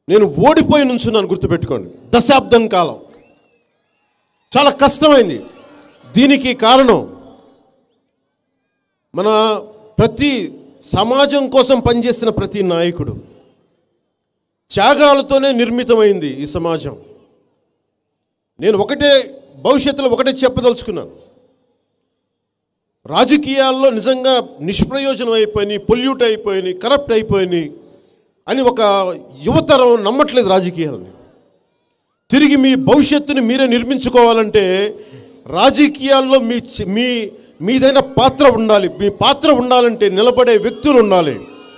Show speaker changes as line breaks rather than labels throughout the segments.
నేను ఓడిపోయి నుంచున్నాను గుర్తుపెట్టుకోండి దశాబ్దం కాలం చాలా కష్టమైంది దీనికి కారణం మన ప్రతి సమాజం కోసం పనిచేసిన ప్రతి నాయకుడు త్యాగాలతోనే నిర్మితమైంది ఈ సమాజం నేను ఒకటే భవిష్యత్తులో ఒకటే చెప్పదలుచుకున్నాను రాజకీయాల్లో నిజంగా నిష్ప్రయోజనం అయిపోయినాయి పొల్యూట్ అయిపోయినాయి కరప్ట్ అయిపోయినాయి అని ఒక యువతరం నమ్మట్లేదు రాజకీయాలని తిరిగి మీ భవిష్యత్తుని మీరే నిర్మించుకోవాలంటే రాజకీయాల్లో మీ చి- మీ మీదైన పాత్ర ఉండాలి మీ పాత్ర ఉండాలంటే నిలబడే వ్యక్తులు ఉండాలి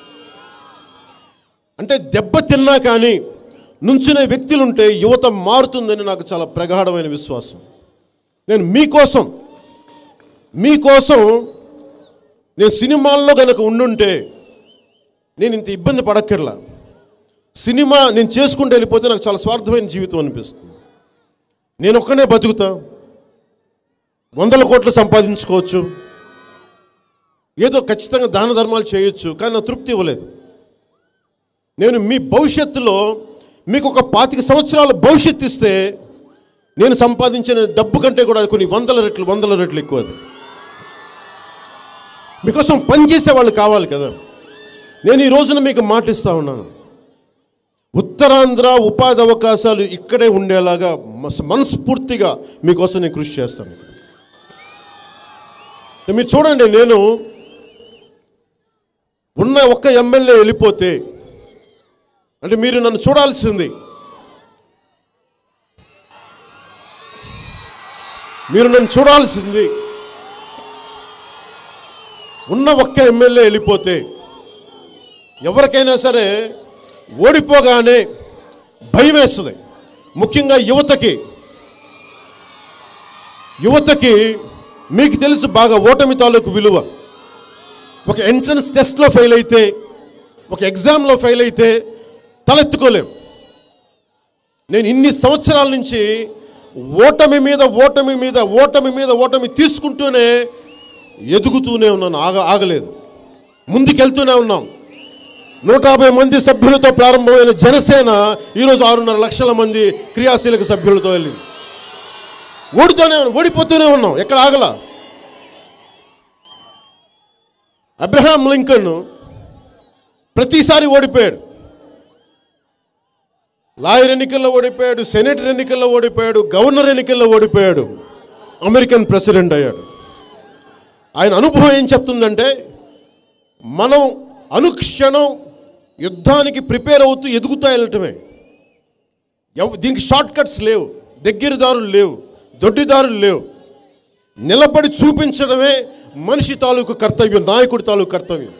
అంటే దెబ్బ తిన్నా కానీ నుంచునే వ్యక్తులుంటే యువత మారుతుందని నాకు చాలా ప్రగాఢమైన విశ్వాసం నేను మీకోసం మీకోసం నేను సినిమాల్లో కనుక ఉండుంటే నేను ఇంత ఇబ్బంది పడక్కర్లా సినిమా నేను చేసుకుంటూ వెళ్ళిపోతే నాకు చాలా స్వార్థమైన జీవితం అనిపిస్తుంది నేను ఒక్కనే బతుకుతా వందల కోట్లు సంపాదించుకోవచ్చు ఏదో ఖచ్చితంగా దాన ధర్మాలు చేయొచ్చు కానీ నాకు తృప్తి ఇవ్వలేదు నేను మీ భవిష్యత్తులో మీకు ఒక పాతిక సంవత్సరాల భవిష్యత్తు ఇస్తే నేను సంపాదించిన డబ్బు కంటే కూడా కొన్ని వందల రెట్లు వందల రెట్లు ఎక్కువ అది మీకోసం పనిచేసే వాళ్ళు కావాలి కదా నేను ఈ రోజున మీకు మాటిస్తా ఉన్నాను ఉత్తరాంధ్ర ఉపాధి అవకాశాలు ఇక్కడే ఉండేలాగా మస్- మనస్ఫూర్తిగా మీకోసం నేను కృషి చేస్తాను మీరు చూడండి నేను ఉన్న ఒక్క ఎమ్మెల్యే వెళ్ళిపోతే అంటే మీరు నన్ను చూడాల్సింది మీరు నన్ను చూడాల్సింది ఉన్న ఒక్క ఎమ్మెల్యే వెళ్ళిపోతే ఎవరికైనా సరే ఓడిపోగానే భయం వేస్తుంది ముఖ్యంగా యువతకి యువతకి మీకు తెలుసు బాగా ఓటమి తాలూకు విలువ ఒక ఎంట్రన్స్ టెస్ట్లో ఫెయిల్ అయితే ఒక ఎగ్జామ్లో ఫెయిల్ అయితే తలెత్తుకోలేం నేను ఇన్ని సంవత్సరాల నుంచి ఓటమి మీద ఓటమి మీద ఓటమి మీద ఓటమి తీసుకుంటూనే ఎదుగుతూనే ఉన్నాను ఆగ ఆగలేదు ముందుకెళ్తూనే ఉన్నాం నూట యాభై మంది సభ్యులతో ప్రారంభమైన జనసేన ఈరోజు ఆరున్నర లక్షల మంది క్రియాశీలక సభ్యులతో వెళ్ళింది ఓడితోనే ఉన్నాం ఓడిపోతూనే ఉన్నాం ఎక్కడ ఆగల అబ్రహాం లింకన్ ప్రతిసారి ఓడిపోయాడు లాయర్ ఎన్నికల్లో ఓడిపోయాడు సెనేటర్ ఎన్నికల్లో ఓడిపోయాడు గవర్నర్ ఎన్నికల్లో ఓడిపోయాడు అమెరికన్ ప్రెసిడెంట్ అయ్యాడు ఆయన అనుభవం ఏం చెప్తుందంటే మనం అనుక్షణం యుద్ధానికి ప్రిపేర్ అవుతూ ఎదుగుతూ వెళ్ళటమే ఎవ్ దీనికి షార్ట్ కట్స్ లేవు దగ్గర దారులు లేవు దొడ్డిదారులు లేవు నిలబడి చూపించడమే మనిషి తాలూకు కర్తవ్యం నాయకుడి తాలూకు కర్తవ్యం